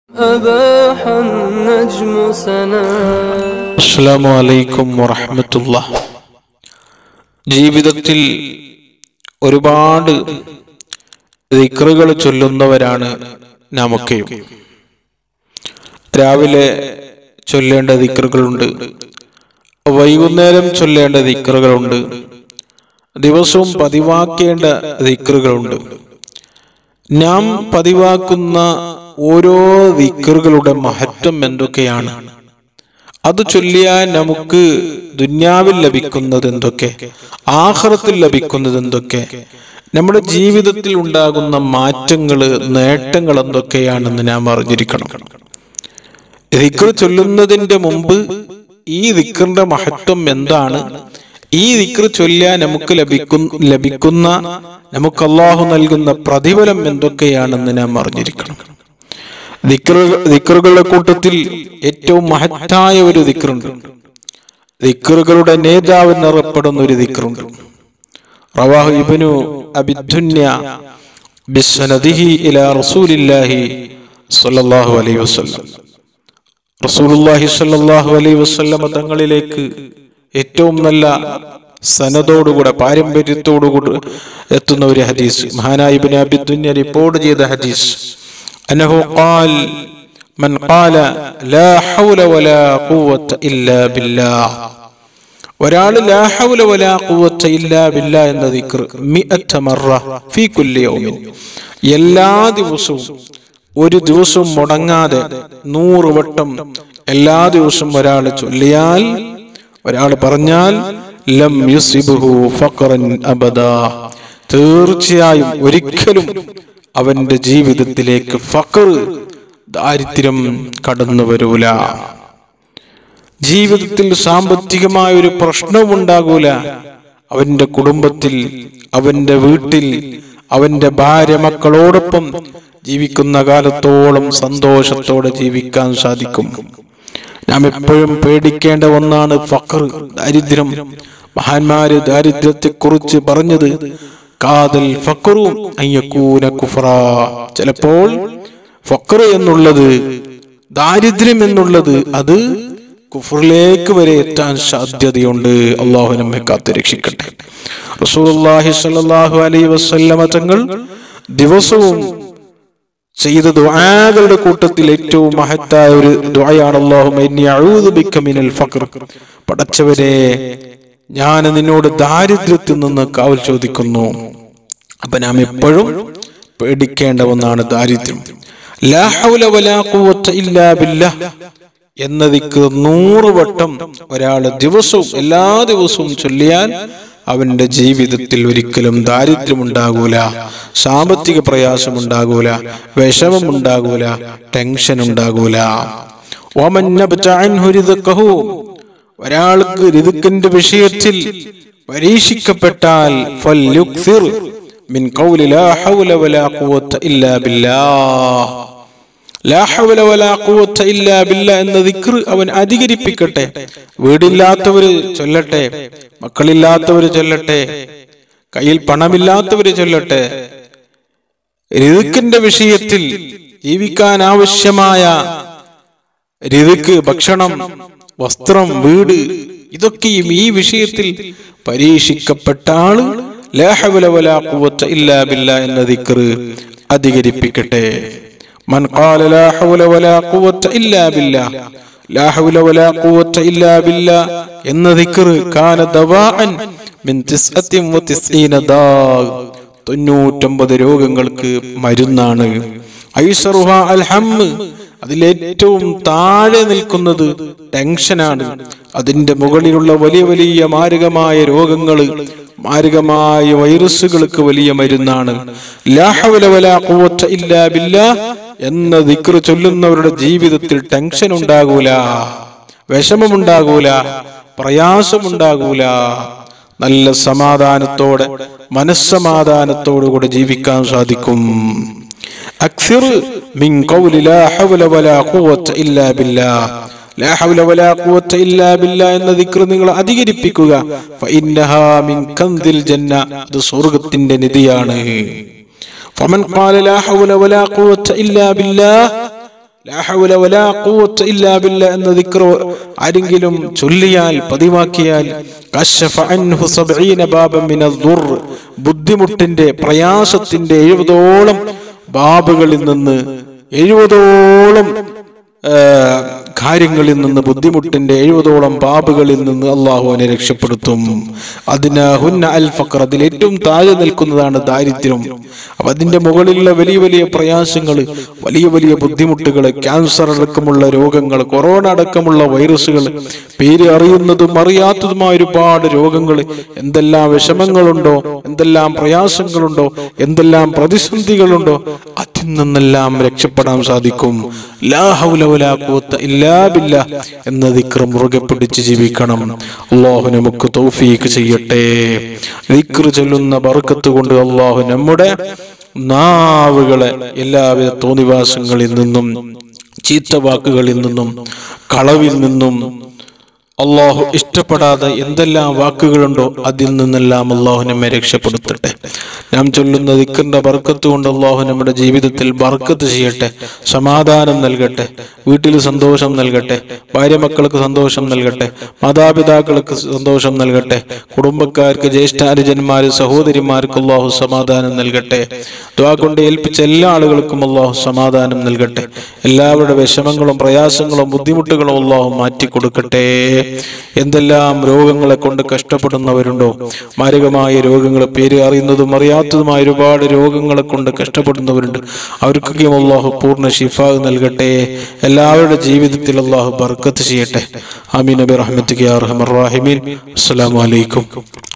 أباح النجم سنا അസ്സലാമു അലൈക്കും വറഹ്മത്തുള്ള ജീവിതത്തിൽ ഒരുപാട് ദിക്റുകൾ ചൊല്ലുന്നവരാണ് നമുക്കെയും രാവിലെ ചൊല്ലേണ്ട ദിക്റുകളുണ്ട് വൈകുന്നേരം ചൊല്ലേണ്ട ദിക്റുകളുണ്ട് ദിവസവും പതിവാക്കേണ്ട ദിക്റുകളുണ്ട് നാം പതിവാക്കുന്ന ഓരോ ദിക്റുകളുടെ മഹത്വം എന്തൊക്കെയാണ് അത് ചൊല്ലിയാൽ നമുക്ക് ദുന്യാവിൽ ലഭിക്കുന്നത് എന്തൊക്കെ ആഹ്റത്തിൽ ലഭിക്കുന്നത് എന്തൊക്കെ നമ്മുടെ ജീവിതത്തിൽ ഉണ്ടാകുന്ന മാറ്റങ്ങൾ നേട്ടങ്ങൾ എന്തൊക്കെയാണെന്ന് നാം അറിഞ്ഞിരിക്കണം ദിക്ർ ചൊല്ലുന്നതിന്റെ മുമ്പ് ഈ ദിക്റിന്റെ മഹത്വം എന്താണ് ഈ ദിക്ർ ചൊല്ലിയാൽ നമുക്ക് ലഭിക്കുന്ന ലഭിക്കുന്ന നമുക്ക് അള്ളാഹു നൽകുന്ന പ്രതിഫലം എന്തൊക്കെയാണെന്ന് നാം അറിഞ്ഞിരിക്കണം ദിക്റുക- ദിക്റുകളുടെ കൂട്ടത്തിൽ ഏറ്റവും മഹത്തായ ഒരു ദിക്റുണ്ട് ദിക്റുകളുടെ നേതാവ് എന്നറിയപ്പെടുന്ന ഒരു ദിക്റുണ്ട് റവാഹു ഇബ്നു അബിദ്ദുന്യ ബിസ്സനദിഹി ഇലാ റസൂലില്ലാഹി സ്വല്ലല്ലാഹു അലൈഹി വസല്ലം റസൂലുള്ളാഹി സ്വല്ലല്ലാഹു അലൈഹി വസല്ലമ തങ്ങളിലേക്ക് ഏറ്റവും നല്ല സനതോടുകൂടെ പാരമ്പര്യത്തോടുകൂടെ എത്തുന്ന ഒരു ഹദീസ് മഹാനായ ഇബ്നു അബിദ്ദുന്യ റിപ്പോർട്ട് ചെയ്ത ഹദീസ് أنه قال من قال لا حول ولا قوة إلا بالله ഒരാൾ ലാ ഹൗല വലാ ഖുവത്ത ഇല്ലാ ബില്ലാ എന്ന ദിക്ർ മിഅത്ത മറ ഫീ കുല്ലി യൗമിൻ എല്ലാ ദിവസവും ഒരു ദിവസവും മുടങ്ങാതെ നൂറ് വട്ടം എല്ലാ ദിവസവും ഒരാൾ ചൊല്ലിയാൽ ഒരാൾ പറഞ്ഞാൽ ലം യുസിബുഹു ഫഖറൻ അബദാ തീർച്ചയായും ഒരിക്കലും അവന്റെ ജീവിതത്തിലേക്ക് ഫഖർ ദാരിദ്ര്യം കടന്നു വരൂല ജീവിതത്തിൽ സാമ്പത്തികമായ ഒരു പ്രശ്നവും ഉണ്ടാകൂല അവന്റെ കുടുംബത്തിൽ അവന്റെ വീട്ടിൽ അവന്റെ ഭാര്യ മക്കളോടൊപ്പം ജീവിക്കുന്ന കാലത്തോളം സന്തോഷത്തോടെ ജീവിക്കാൻ സാധിക്കും നാം എപ്പോഴും പേടിക്കേണ്ട ഒന്നാണ് ഫഖർ ദാരിദ്ര്യം മഹാന്മാര് ദാരിദ്ര്യത്തെ കുറിച്ച് പറഞ്ഞത് കാതൽ ഫഖറു അയ്യക്കൂന കുഫറ ചിലപ്പോൾ ഫഖർ എന്നുള്ളത് ദാരിദ്ര്യം എന്നുള്ളത് അത് കുഫറിലേക്ക് വരെ എത്താൻ സാധ്യതയുണ്ട് അള്ളാഹു നമ്മെ കാത്തു രക്ഷിക്കട്ടെ റസൂലുള്ളാഹി സ്വല്ലല്ലാഹു അലൈഹി വസല്ലമ തങ്ങൾ ദിവസവും ചെയ്ത ദുആകളുടെ കൂട്ടത്തിൽ ഏറ്റവും മഹത്തായ ഒരു ദുആയാണ് അല്ലാഹുമ്മ ഇന്നി അഊദു ബിക മിനൽ ഫഖർ പടച്ചവരെ ഞാൻ നിന്നോട് ദാരിദ്ര്യത്തിൽ നിന്ന് കാവൽ ചോദിക്കുന്നു അപ്പൊ നാം എപ്പോഴും പേടിക്കേണ്ട ഒന്നാണ് ദാരിദ്ര്യം ലാ ഹൗല വലാ ഖുവത്ത ഇല്ലാ ബില്ലാഹ് എന്നതിക്ക് നൂറ് വട്ടം ഒരാൾ ദിവസവും എല്ലാ ദിവസവും ചൊല്ലിയാൽ അവന്റെ ജീവിതത്തിൽ ഒരിക്കലും ദാരിദ്ര്യം ഉണ്ടാകൂല സാമ്പത്തിക പ്രയാസം ഉണ്ടാകൂല വിഷമം ഉണ്ടാകൂല ടെൻഷൻ ഉണ്ടാകൂല ഓമൻ നബ്ത അൻഹു റിസ്ഖഹു. ഒരാൾക്ക് രിതുക്കിന്റെ വിഷയത്തിൽ പരീക്ഷിക്കപ്പെട്ടാൽ ഫൽയുക്സിർ മിൻ ഖൗലി ലാ ഹൗല വലാ ഖുവത്ത ഇല്ലാ ബില്ലാഹ് ലാ ഹൗല വലാ ഖുവത്ത ഇല്ലാ ബില്ലാ എന്ന ദിക്ർ അവൻ അധികരിപ്പിക്കട്ടെ വീടില്ലാത്തവര് ചൊല്ലട്ടെ മക്കളില്ലാത്തവര് ചൊല്ലട്ടെ കയ്യിൽ പണമില്ലാത്തവര് ചൊല്ലട്ടെ രിതുക്കിന്റെ വിഷയത്തിൽ ജീവിക്കാൻ ആവശ്യമായ രിതുക്ക് ഭക്ഷണം വസ്ത്രം വീട് ഇതൊക്കെയും ഈ വിഷയത്തിൽ പരീക്ഷിക്കപ്പെട്ട ആള് ലാ ഹൗല വലാ ഖുവത്ത ഇല്ലാ ബില്ലാ എന്ന ദിക്ർ അധികരിപ്പിക്കട്ടെ من قال لا حول ولا قوة إلا بالله لا حول ولا قوة إلا بالله എന്ന ദിക്ർ കാന ദവാഅൻ മിൻ തിസ്അത്തിൻ വതിസ്ഈന ദാ തൊണ്ണൂറ്റൊമ്പത് രോഗങ്ങൾക്ക് മരുന്നാണ് ഐസറുഹ അൽ ഹമ്മ് അതിലേറ്റവും താഴെ നിൽക്കുന്നത് ടെൻഷനാണ് അതിന്റെ മുകളിലുള്ള വലിയ വലിയ മാരകമായ രോഗങ്ങൾ മാരകമായ വൈറസുകൾക്ക് വലിയ മരുന്നാണ് ലാ ഹൗല വലാ ഖുവത്ത ഇല്ലാ ബില്ലാഹ് എന്ന ദിക്ർ ചൊല്ലുന്നവരുടെ ജീവിതത്തിൽ ടെൻഷൻ ഉണ്ടാകൂല വിഷമമുണ്ടാകൂല പ്രയാസമുണ്ടാകൂല നല്ല സമാധാനത്തോടെ മനസ്സമാധാനത്തോടുകൂടെ ജീവിക്കാൻ സാധിക്കും അക്സിർ മിൻ ഖൗലി ലാ ഹൗല വലാ ഖുവത്ത ഇല്ലാ ബില്ലാഹ് ലാ ഹൗല വലാ ഖുവത്ത ഇല്ലാ ബില്ലാഹ് എന്ന ദിക്ർ നിങ്ങൾ അധികരിപ്പിക്കുക ഫഇന്നഹാ മിൻ കൻദിൽ ജന്ന അത് സ്വർഗ്ഗത്തിന്റെ നിധിയാണ് ഫമൻ ഖാല ലാ ഹൗല വലാ ഖുവത്ത ഇല്ലാ ബില്ലാഹ് ലാ ഹൗല വലാ ഖുവത ഇല്ലാ ബില്ലാ എന്ന ദിക്ർ ആരെങ്കിലും ചൊല്ലിയാൽ പതിവാക്കിയാൽ കശഫ അൻഹു സബ്ഈന ബാബൻ മിനൽ ദുർ ബുദ്ധിമുട്ടിന്റെ പ്രയാസത്തിന്റെ എഴുപതോളം ബാബുകളിൽ നിന്ന് എഴുപതോളം ആ, കാര്യങ്ങളിൽ നിന്ന് ബുദ്ധിമുട്ടിന്റെ എഴുപതോളം പാപുകളിൽ നിന്ന് അള്ളാഹു അവനെ രക്ഷപ്പെടുത്തും അതിന് ഹുന്ന അൽ ഫക്ർ അതിൽ ഏറ്റവും താഴെ നിൽക്കുന്നതാണ് ദാരിദ്ര്യം അപ്പൊ അതിന്റെ മുകളിലുള്ള വലിയ വലിയ പ്രയാസങ്ങൾ വലിയ വലിയ ബുദ്ധിമുട്ടുകൾ ക്യാൻസർ അടക്കമുള്ള രോഗങ്ങൾ കൊറോണ അടക്കമുള്ള വൈറസുകൾ പേര് അറിയുന്നതും അറിയാത്തതുമായ ഒരുപാട് രോഗങ്ങൾ എന്തെല്ലാം വിഷമങ്ങളുണ്ടോ എന്തെല്ലാം പ്രയാസങ്ങളുണ്ടോ എന്തെല്ലാം പ്രതിസന്ധികളുണ്ടോ അതിൽ നിന്നെല്ലാം രക്ഷപ്പെടാൻ സാധിക്കും ലാ ഹൗല വലാ ഖുവത ഇല്ലാ ബില്ലാ എന്ന ദിക്ർ മുറുകെ പിടിച്ച് ജീവിക്കണം അള്ളാഹു നമുക്ക് തൗഫീക്ക് ചെയ്യട്ടെ ദിക്ർ ചൊല്ലുന്ന ബർക്കത്ത് കൊണ്ട് അള്ളാഹു നമ്മുടെ നാവുകളെ എല്ലാവിധ തോന്നിവാസങ്ങളിൽ നിന്നും ചീത്ത വാക്കുകളിൽ നിന്നും കളവിൽ നിന്നും അള്ളാഹു ഇഷ്ടപ്പെടാതെ എന്തെല്ലാം വാക്കുകളുണ്ടോ അതിൽ നിന്നെല്ലാം അള്ളാഹു നമ്മെ രക്ഷപ്പെടുത്തട്ടെ നാം ചൊല്ലുന്ന ദിക്കറിന്റെ ബർക്കത്ത് കൊണ്ട് അള്ളാഹു നമ്മുടെ ജീവിതത്തിൽ ബർക്കത്ത് ചെയ്യട്ടെ സമാധാനം നൽകട്ടെ വീട്ടിൽ സന്തോഷം നൽകട്ടെ ഭാര്യ മക്കൾക്ക് സന്തോഷം നൽകട്ടെ മാതാപിതാക്കൾക്ക് സന്തോഷം നൽകട്ടെ കുടുംബക്കാർക്ക് ജ്യേഷ്ഠാനുജന്മാര് സഹോദരിമാർക്ക് അള്ളാഹു സമാധാനം നൽകട്ടെ ദ്വാ കൊണ്ട് ഏൽപ്പിച്ച എല്ലാ ആളുകൾക്കും അള്ളാഹു സമാധാനം നൽകട്ടെ എല്ലാവരുടെ വിഷമങ്ങളും പ്രയാസങ്ങളും ബുദ്ധിമുട്ടുകളും അള്ളാഹു മാറ്റിക്കൊടുക്കട്ടെ എന്തെല്ലാം രോഗങ്ങളെ കൊണ്ട് കഷ്ടപ്പെടുന്നവരുണ്ടോ മാരകമായ രോഗങ്ങൾ പേര് അറിയുന്നതും അറിയാത്തതുമായ ഒരുപാട് രോഗങ്ങളെ കൊണ്ട് കഷ്ടപ്പെടുന്നവരുണ്ട് അവർക്കൊക്കെയും അള്ളാഹു പൂർണ്ണ ഷിഫ നൽകട്ടെ എല്ലാവരുടെ ജീവിതത്തിൽ അള്ളാഹു ബർക്കത്ത് ചെയ്യട്ടെ അമീൻ നബി റഹ്മത്ത് അസ്സലാമു അലൈക്കും